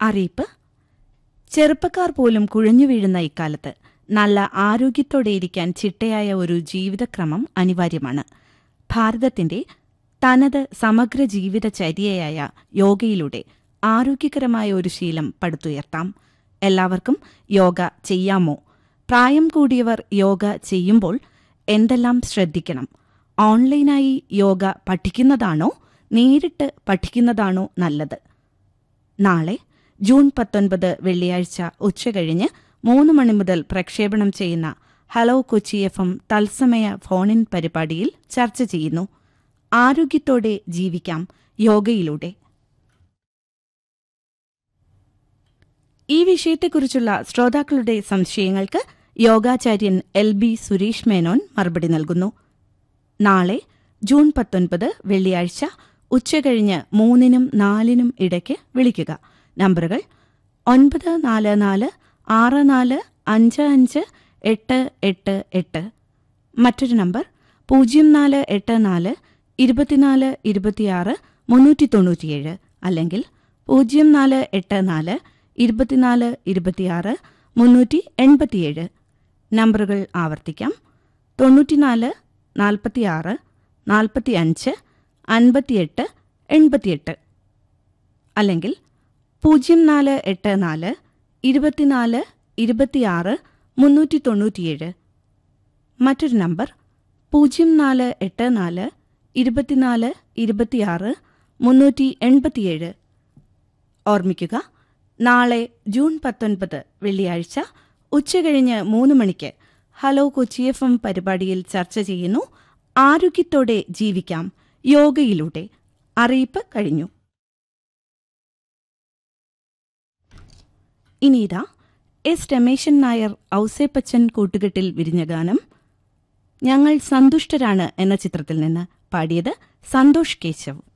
അറിയിപ്പ് ചെറുപ്പക്കാർ പോലും കുഴഞ്ഞു വീഴുന്ന ഇക്കാലത്ത് നല്ല ആരോഗ്യത്തോടെയിരിക്കാൻ ചിട്ടയായ ഒരു ജീവിതക്രമം അനിവാര്യമാണ് ഭാരതത്തിന്റെ തനത് സമഗ്ര ജീവിതചര്യയായ യോഗയിലൂടെ ആരോഗ്യകരമായ ഒരു ശീലം പടുത്തുയർത്താം എല്ലാവർക്കും യോഗ ചെയ്യാമോ പ്രായം കൂടിയവർ യോഗ ചെയ്യുമ്പോൾ എന്തെല്ലാം ശ്രദ്ധിക്കണം ഓൺലൈനായി യോഗ പഠിക്കുന്നതാണോ നേരിട്ട് പഠിക്കുന്നതാണോ നല്ലത് നാളെ ജൂൺ പത്തൊൻപത് വെള്ളിയാഴ്ച ഉച്ചകഴിഞ്ഞ് മൂന്ന് മണി മുതൽ പ്രക്ഷേപണം ചെയ്യുന്ന ഹലോ കൊച്ചി എഫ് എം തത്സമയ ഫോണിൻ പരിപാടിയിൽ ചർച്ച ചെയ്യുന്നു ആരോഗ്യത്തോടെ ജീവിക്കാം യോഗയിലൂടെ ഈ വിഷയത്തെക്കുറിച്ചുള്ള ശ്രോതാക്കളുടെ സംശയങ്ങൾക്ക് യോഗാചാര്യൻ എൽ ബി സുരേഷ് മേനോൻ മറുപടി നൽകുന്നു നാളെ ജൂൺ പത്തൊൻപത് വെള്ളിയാഴ്ച ഉച്ചകഴിഞ്ഞ് മൂന്നിനും നാലിനും ഇടയ്ക്ക് വിളിക്കുക നമ്പറുകൾ ഒൻപത് നാല് നാല് ആറ് നാല് അഞ്ച് അഞ്ച് എട്ട് എട്ട് എട്ട് മറ്റൊരു നമ്പർ പൂജ്യം നാല് എട്ട് നാല് ഇരുപത്തിനാല് ഇരുപത്തിയാറ് മുന്നൂറ്റി തൊണ്ണൂറ്റിയേഴ് അല്ലെങ്കിൽ പൂജ്യം നാല് എട്ട് നാല് ഇരുപത്തിനാല് ഇരുപത്തിയാറ് മുന്നൂറ്റി എൺപത്തിയേഴ് നമ്പറുകൾ ആവർത്തിക്കാം തൊണ്ണൂറ്റിനാല് നാൽപ്പത്തിയാറ് നാൽപ്പത്തിയഞ്ച് അൻപത്തിയെട്ട് എൺപത്തിയെട്ട് അല്ലെങ്കിൽ പൂജ്യം നാല് എട്ട് നാല് ഇരുപത്തിനാല് ഇരുപത്തിയാറ് മുന്നൂറ്റി തൊണ്ണൂറ്റിയേഴ് മറ്റൊരു നമ്പർ പൂജ്യം നാല് എട്ട് നാല് ഇരുപത്തിനാല് ഇരുപത്തിയാറ് മുന്നൂറ്റി എൺപത്തിയേഴ് ഓർമ്മിക്കുക നാളെ ജൂൺ പത്തൊൻപത് വെള്ളിയാഴ്ച ഉച്ചകഴിഞ്ഞ് മൂന്ന് മണിക്ക് ഹലോ കൊച്ചി എഫ് എം പരിപാടിയിൽ ചർച്ച ചെയ്യുന്നു ആരോഗ്യത്തോടെ ജീവിക്കാം യോഗയിലൂടെ അറിയിപ്പ് കഴിഞ്ഞു ഇനിയിതാ എസ് രമേശൻ നായർ ഔസേപ്പച്ചൻ കൂട്ടുകെട്ടിൽ വിരിഞ്ഞ ഗാനം ഞങ്ങൾ സന്തുഷ്ടരാണ് എന്ന ചിത്രത്തിൽ നിന്ന് പാടിയത് സന്തോഷ് കേശവ്